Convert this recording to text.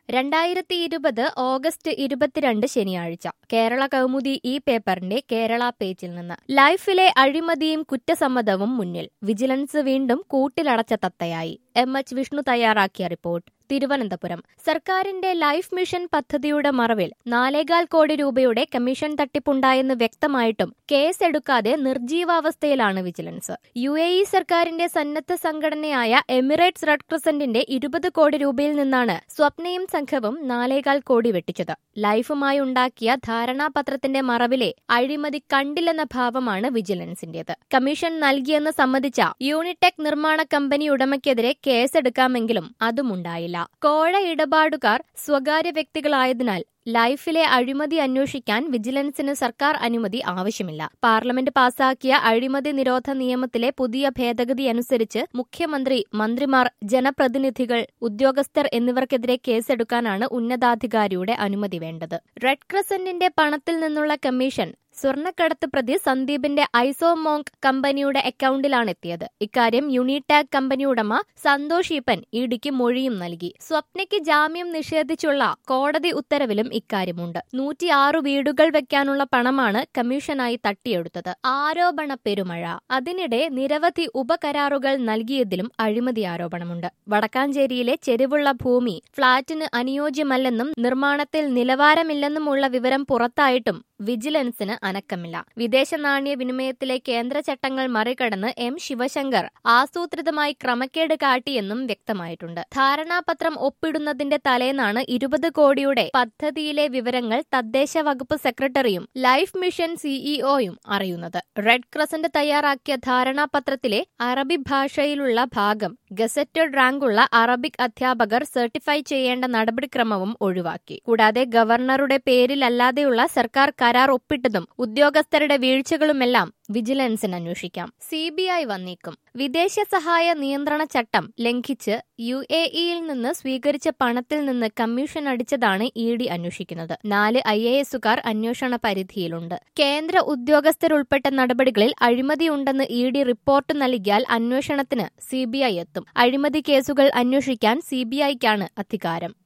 രണ്ടായിരത്തി ഇരുപത് ഓഗസ്റ്റ് ഇരുപത്തിരണ്ട് ശനിയാഴ്ച കേരള കൗമുദി ഈ പേപ്പറിന്റെ കേരള പേജിൽ നിന്ന് ലൈഫിലെ അഴിമതിയും കുറ്റസമ്മതവും മുന്നിൽ വിജിലൻസ് വീണ്ടും കൂട്ടിലടച്ച തത്തയായി എം എച്ച് വിഷ്ണു തയ്യാറാക്കിയ റിപ്പോർട്ട് തിരുവനന്തപുരം സർക്കാരിന്റെ ലൈഫ് മിഷൻ പദ്ധതിയുടെ മറവിൽ നാലേകാൽ കോടി രൂപയുടെ കമ്മീഷൻ തട്ടിപ്പുണ്ടായെന്ന് വ്യക്തമായിട്ടും കേസെടുക്കാതെ നിർജീവാവസ്ഥയിലാണ് വിജിലൻസ് യു എ ഇ സർക്കാരിന്റെ സന്നദ്ധ സംഘടനയായ എമിറേറ്റ്സ് റെഡ് ക്രിസന്റിന്റെ ഇരുപത് കോടി രൂപയിൽ നിന്നാണ് സ്വപ്നയും സംഘവും നാലേകാൽ കോടി വെട്ടിച്ചത് ലൈഫുമായി ഉണ്ടാക്കിയ ധാരണാപത്രത്തിന്റെ മറവിലെ അഴിമതി കണ്ടില്ലെന്ന ഭാവമാണ് വിജിലൻസിന്റേത് കമ്മീഷൻ നൽകിയെന്ന് സമ്മതിച്ച യൂണിടെക് നിർമ്മാണ കമ്പനി ഉടമയ്ക്കെതിരെ കേസെടുക്കാമെങ്കിലും അതുമുണ്ടായില്ല കോഴ ഇടപാടുകാർ സ്വകാര്യ വ്യക്തികളായതിനാൽ ലൈഫിലെ അഴിമതി അന്വേഷിക്കാൻ വിജിലൻസിന് സർക്കാർ അനുമതി ആവശ്യമില്ല പാർലമെന്റ് പാസാക്കിയ അഴിമതി നിരോധ നിയമത്തിലെ പുതിയ ഭേദഗതി അനുസരിച്ച് മുഖ്യമന്ത്രി മന്ത്രിമാർ ജനപ്രതിനിധികൾ ഉദ്യോഗസ്ഥർ എന്നിവർക്കെതിരെ കേസെടുക്കാനാണ് ഉന്നതാധികാരിയുടെ അനുമതി വേണ്ടത് റെഡ് ക്രസന്റിന്റെ പണത്തിൽ നിന്നുള്ള കമ്മീഷൻ സ്വർണ്ണക്കടത്ത് പ്രതി സന്ദീപിന്റെ ഐസോമോങ്ക് കമ്പനിയുടെ അക്കൌണ്ടിലാണ് എത്തിയത് ഇക്കാര്യം യൂണിടാക് കമ്പനി ഉടമ സന്തോഷ് ഈപ്പൻ ഇഡിക്ക് മൊഴിയും നൽകി സ്വപ്നയ്ക്ക് ജാമ്യം നിഷേധിച്ചുള്ള കോടതി ഉത്തരവിലും ഇക്കാര്യമുണ്ട് നൂറ്റിയാറ് വീടുകൾ വെക്കാനുള്ള പണമാണ് കമ്മീഷനായി തട്ടിയെടുത്തത് ആരോപണ പെരുമഴ അതിനിടെ നിരവധി ഉപകരാറുകൾ നൽകിയതിലും അഴിമതി ആരോപണമുണ്ട് വടക്കാഞ്ചേരിയിലെ ചെരിവുള്ള ഭൂമി ഫ്ളാറ്റിന് അനുയോജ്യമല്ലെന്നും നിർമ്മാണത്തിൽ നിലവാരമില്ലെന്നുമുള്ള വിവരം പുറത്തായിട്ടും വിജിലൻസിന് അനക്കമില്ല വിദേശ നാണ്യ വിനിമയത്തിലെ കേന്ദ്ര ചട്ടങ്ങൾ മറികടന്ന് എം ശിവശങ്കർ ആസൂത്രിതമായി ക്രമക്കേട് കാട്ടിയെന്നും വ്യക്തമായിട്ടുണ്ട് ധാരണാപത്രം ഒപ്പിടുന്നതിന്റെ തലേന്നാണ് ഇരുപത് കോടിയുടെ പദ്ധതിയിലെ വിവരങ്ങൾ തദ്ദേശ വകുപ്പ് സെക്രട്ടറിയും ലൈഫ് മിഷൻ സിഇഒയും അറിയുന്നത് റെഡ് ക്രസന്റ് തയ്യാറാക്കിയ ധാരണാപത്രത്തിലെ അറബി ഭാഷയിലുള്ള ഭാഗം ഗസറ്റഡ് റാങ്കുള്ള അറബിക് അധ്യാപകർ സർട്ടിഫൈ ചെയ്യേണ്ട നടപടിക്രമവും ഒഴിവാക്കി കൂടാതെ ഗവർണറുടെ പേരിലല്ലാതെയുള്ള സർക്കാർ കരാർ ഒപ്പിട്ടതും ഉദ്യോഗസ്ഥരുടെ വീഴ്ചകളുമെല്ലാം വിജിലൻസിന് അന്വേഷിക്കാം സി ബി ഐ വന്നേക്കും വിദേശ സഹായ നിയന്ത്രണ ചട്ടം ലംഘിച്ച് യു എ ഇയിൽ നിന്ന് സ്വീകരിച്ച പണത്തിൽ നിന്ന് കമ്മീഷൻ അടിച്ചതാണ് ഇ ഡി അന്വേഷിക്കുന്നത് നാല് ഐ എ എസുകാർ അന്വേഷണ പരിധിയിലുണ്ട് കേന്ദ്ര ഉദ്യോഗസ്ഥരുൾപ്പെട്ട നടപടികളിൽ അഴിമതിയുണ്ടെന്ന് ഇ ഡി റിപ്പോർട്ട് നൽകിയാൽ അന്വേഷണത്തിന് സി ബി ഐ എത്തും അഴിമതി കേസുകൾ അന്വേഷിക്കാൻ സി ബി ഐക്കാണ് അധികാരം